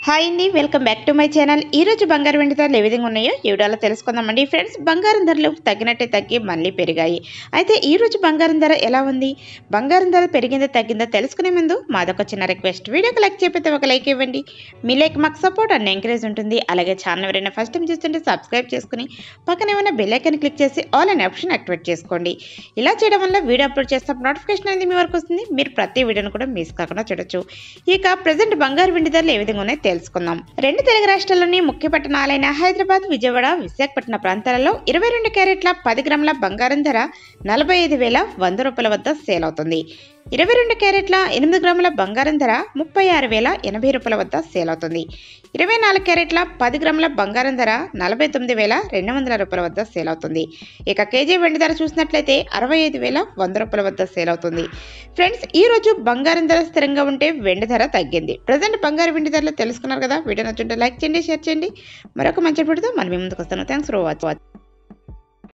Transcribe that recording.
hi అండి welcome back to my channel ఈ రోజు బంగారు వెండి ధరలు ఏ విధంగా ఉన్నాయో ఈ వీడియోలో తెలుసుకుందామండి ఫ్రెండ్స్ బంగారం ధరలు తగ్గినట్టే తగ్గి మళ్ళీ పెరిగాయి అయితే ఈ రోజు బంగారం ధర ఎలా ఉంది బంగారం ధర పెరిగిందో తగ్గిందో తెలుసుకునే ముందు మాదొక చిన్న రిక్వెస్ట్ వీడియోకి లైక్ చెప్పితే ఒక లైక్ ఇవ్వండి మీ లైక్ మాకు సపోర్ట్ అండ్ ఎంకరేజ్ ఉంటుంది అలాగే ఛానల్ ఎవరైనా ఫస్ట్ టైం చూస్తుంటే సబ్స్క్రైబ్ చేసుకుని పక్కన ఏమైనా బెల్ ఐకాన్ క్లిక్ చేసి ఆల్ అనే ఆప్షన్ యాక్టివేట్ చేసుకోండి ఇలా చేయడం వల్ల వీడియో అప్లోడ్ చేసినప్పుడు నోటిఫికేషన్ అనేది మీ వరకు వస్తుంది మీరు ప్రతి వీడియోను కూడా మిస్ కాకుండా చూడొచ్చు ఇక ప్రజెంట్ బంగారు వెండి ధరలు ఏ విధంగా ఉన్నాయో తెలుసుకుందాం రెండు తెలుగు రాష్ట్రాల్లోని ముఖ్య పట్టణాలైన హైదరాబాద్ విజయవాడ విశాఖపట్నం ప్రాంతాలలో ఇరవై రెండు క్యారెట్ల పది గ్రాముల బంగారం ధర నలభై ఐదు వేల వంద రూపాయల వద్ద సేల్ అవుతుంది ఇరవై రెండు క్యారెట్ల ఎనిమిది గ్రాముల బంగారం ధర ముప్పై ఆరు వేల ఎనభై రూపాయల వద్ద సేల్ అవుతుంది ఇరవై నాలుగు క్యారెట్ల పది గ్రాముల బంగారం ధర నలభై తొమ్మిది వేల రెండు వందల రూపాయల వద్ద సేల్ అవుతుంది ఇక కేజీ వెండి ధర చూసినట్లయితే అరవై ఐదు వేల వంద రూపాయల వద్ద సేల్ అవుతుంది ఫ్రెండ్స్ ఈ రోజు బంగారం ధర స్థిరంగా ఉంటే వెండి ధర తగ్గింది ప్రజెంట్ బంగారు వెండి ధరలు తెలుసుకున్నారు కదా వీడియో నచ్చుంటే లైక్ చేయండి షేర్ చేయండి మరొక మంచి వీడియోతో మనం మీ ముందుకు వస్తాను థ్యాంక్స్ ఫర్ వాచ్